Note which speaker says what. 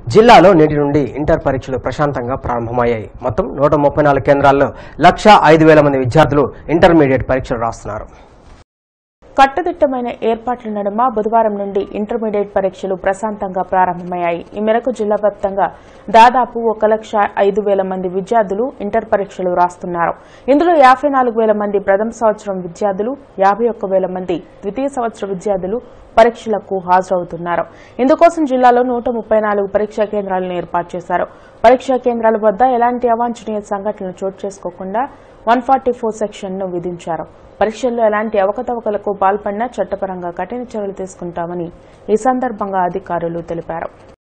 Speaker 1: జిల్లాలో నేటి నుండి ఇంటర్ పరీక్షలు ప్రశాంతంగా ప్రారంభమయ్యాయి మొత్తం నూట ముప్పై నాలుగు కేంద్రాల్లో లక్ష ఐదు వేల మంది విద్యార్థులు ఇంటర్మీడియట్ పరీక్షలు రాస్తున్నారు
Speaker 2: కట్టుదిట్టమైన ఏర్పాట్ల నడుమ బుధవారం నుండి ఇంటర్మీడియట్ పరీక్షలు ప్రశాంతంగా ప్రారంభమయ్యాయి ఈ మేరకు జిల్లా వ్యాప్తంగా దాదాపు ఒక లక్ష ఐదు వేల మంది విద్యార్థులు ఇంటర్ పరీక్షలు రాస్తున్నారు ఇందులో యాభై నాలుగు వేల మంది ప్రథమ సంవత్సరం విద్యార్థులు యాభై ఒక్క వేల మంది ద్వితీయ సంవత్సర విద్యార్థులు పరీక్షలకు హాజరవుతున్నారు ఇందుకోసం జిల్లాలో నూట ముప్పై నాలుగు పరీక్షా కేంద్రాలను ఏర్పాటు చేశారు పరీక్షా కేంద్రాల వద్ద ఎలాంటి అవాంఛనీయ సంఘటనలు చోటు చేసుకోకుండా వన్ ఫార్టీ ఫోర్ సెక్షన్ను విధించారు పరీక్షల్లో ఎలాంటి అవకతవకలకు పాల్పడినా చట్టపరంగా కఠిన చర్యలు తీసుకుంటామని ఈ సందర్భంగా అధికారులు తెలిపారు